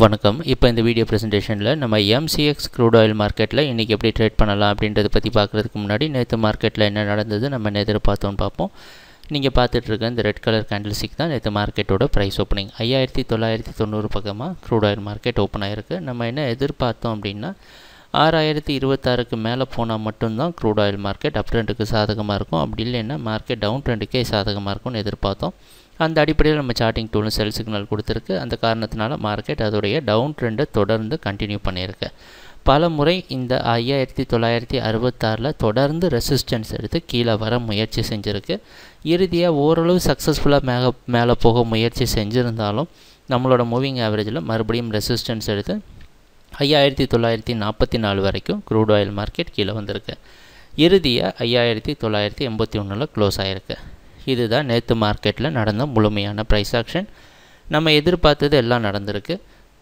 வணக்கம் இப்போ இந்த வீடியோ ப்ரெசன்டேஷனில் நம்ம எம்சிஎக்ஸ் க்ரூட் ஆயில் மார்க்கெட்டில் இன்றைக்கி எப்படி ட்ரேட் பண்ணலாம் அப்படின்றத பற்றி பார்க்குறதுக்கு முன்னாடி நேற்று மார்க்கெட்டில் என்ன நடந்தது நம்ம நேற்று பார்த்தோன்னு பார்ப்போம் நீங்கள் பார்த்துட்ருக்க இந்த ரெட் கலர் கேண்டில்ஸ்டிக் தான் நேற்று மார்க்கெட்டோட ப்ரைஸ் ஓப்பனிங் ஐயாயிரத்தி தொள்ளாயிரத்தி தொண்ணூறு பக்கமாக க்ரூட் ஆயில் மார்க்கெட் ஓப்பன் ஆகிருக்கு நம்ம என்ன எதிர்பார்த்தோம் அப்படின்னா ஆறாயிரத்தி இருபத்தாறுக்கு மேலே போனால் மட்டும்தான் க்ரூட் ஆயில் மார்க்கெட் அப் ட்ரெண்டுக்கு சாதகமாக இருக்கும் அப்படி இல்லைன்னா மார்க்கெட் டவுன் ட்ரெண்டுக்கே சாதகமாக இருக்கும்னு எதிர்பார்த்தோம் அந்த அடிப்படையில் நம்ம சார்ட்டிங் டூலும் செல் சிக்னல் கொடுத்துருக்கு அந்த காரணத்தினால மார்க்கெட் அதோடைய டவுன் ட்ரெண்டை தொடர்ந்து கண்டினியூ பண்ணியிருக்கு பல முறை இந்த ஐயாயிரத்தி தொள்ளாயிரத்தி அறுபத்தாறில் தொடர்ந்து ரெசிஸ்டன்ஸ் எடுத்து கீழே வர முயற்சி செஞ்சுருக்கு இறுதியாக ஓரளவு சக்ஸஸ்ஃபுல்லாக மேலே மேலே போக முயற்சி செஞ்சுருந்தாலும் நம்மளோட மூவிங் ஆவரேஜில் மறுபடியும் ரெசிஸ்டன்ஸ் எடுத்து ஐயாயிரத்தி தொள்ளாயிரத்தி நாற்பத்தி நாலு வரைக்கும் க்ரூட் ஆயில் மார்க்கெட் கீழே வந்திருக்கு இறுதியாக ஐயாயிரத்தி தொள்ளாயிரத்தி எண்பத்தி ஒன்றில் க்ளோஸ் ஆகிருக்கு இதுதான் நேற்று மார்க்கெட்டில் நடந்த முழுமையான ப்ரைஸ் ஆக்ஷன் நம்ம எதிர்பார்த்தது எல்லாம் நடந்திருக்கு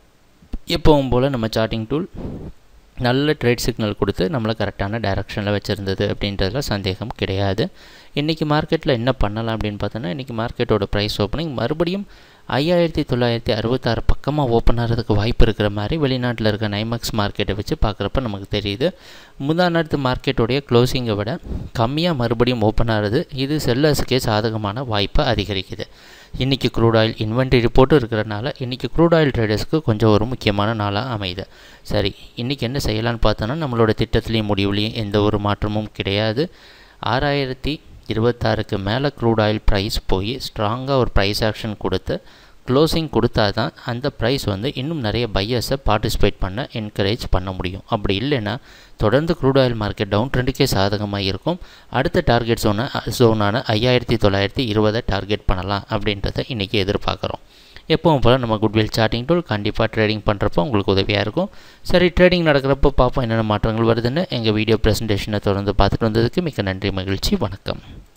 எப்பவும் போல் நம்ம சார்ட்டிங் டூல் நல்ல ட்ரேட் சிக்னல் கொடுத்து நம்மளை கரெக்டான டைரக்ஷனில் வச்சுருந்தது அப்படின்றதுல சந்தேகம் கிடையாது இன்றைக்கி மார்க்கெட்டில் என்ன பண்ணலாம் அப்படின்னு பார்த்தோன்னா இன்றைக்கி மார்க்கெட்டோட ப்ரைஸ் ஓப்பனிங் மறுபடியும் ஐயாயிரத்தி தொள்ளாயிரத்தி அறுபத்தாறு பக்கமாக ஓப்பன் ஆகிறதுக்கு வாய்ப்பு இருக்கிற மாதிரி வெளிநாட்டில் இருக்க நைமக்ஸ் மார்க்கெட்டை வச்சு பார்க்குறப்ப நமக்கு தெரியுது முந்தா நேரத்து மார்க்கெட்டோடைய க்ளோசிங்கை விட கம்மியாக மறுபடியும் ஓப்பன் ஆகிறது இது செல்லர்ஸுக்கே சாதகமான வாய்ப்பை அதிகரிக்குது இன்றைக்கி க்ரூட் ஆயில் இன்வென்ட்ரி ரிப்போர்ட்டும் இருக்கிறனால இன்றைக்கி க்ரூட் ஆயில் ட்ரேடர்ஸ்க்கு கொஞ்சம் ஒரு முக்கியமான நாளாக அமையுது சரி இன்றைக்கி என்ன செய்யலான்னு பார்த்தோன்னா நம்மளோட திட்டத்துலேயும் முடிவுலேயும் எந்த ஒரு மாற்றமும் கிடையாது ஆறாயிரத்தி இருபத்தாறுக்கு மேலே க்ரூட் ஆயில் ப்ரைஸ் போய் ஸ்ட்ராங்காக ஒரு ப்ரைஸ் ஆக்ஷன் கொடுத்து க்ளோசிங் கொடுத்தா தான் அந்த ப்ரைஸ் வந்து இன்னும் நிறைய பையர்ஸை பார்ட்டிசிபேட் பண்ண என்கரேஜ் பண்ண முடியும் அப்படி இல்லைன்னா தொடர்ந்து க்ரூட் ஆயில் மார்க்கெட் டவுன் ட்ரெண்டுக்கே சாதகமாக இருக்கும் அடுத்த டார்கெட் ஜோனை ஜோனான ஐயாயிரத்தி தொள்ளாயிரத்தி இருபதை டார்கெட் பண்ணலாம் அப்படின்றத இன்றைக்கி எதிர்பார்க்குறோம் எப்பவும் போல் நம்ம குட்வில் சார்ட்டிங் டூல் கண்டிப்பாக ட்ரேடிங் பண்ணுறப்போ உங்களுக்கு உதவியாக இருக்கும் சரி ட்ரேடிங் நடக்கிறப்போ பார்ப்போம் என்னென்ன மாற்றங்கள் வருதுன்னு எங்கள் வீடியோ ப்ரெசன்டேஷனை தொடர்ந்து பார்த்துட்டு வந்ததுக்கு மிக நன்றி மகிழ்ச்சி வணக்கம்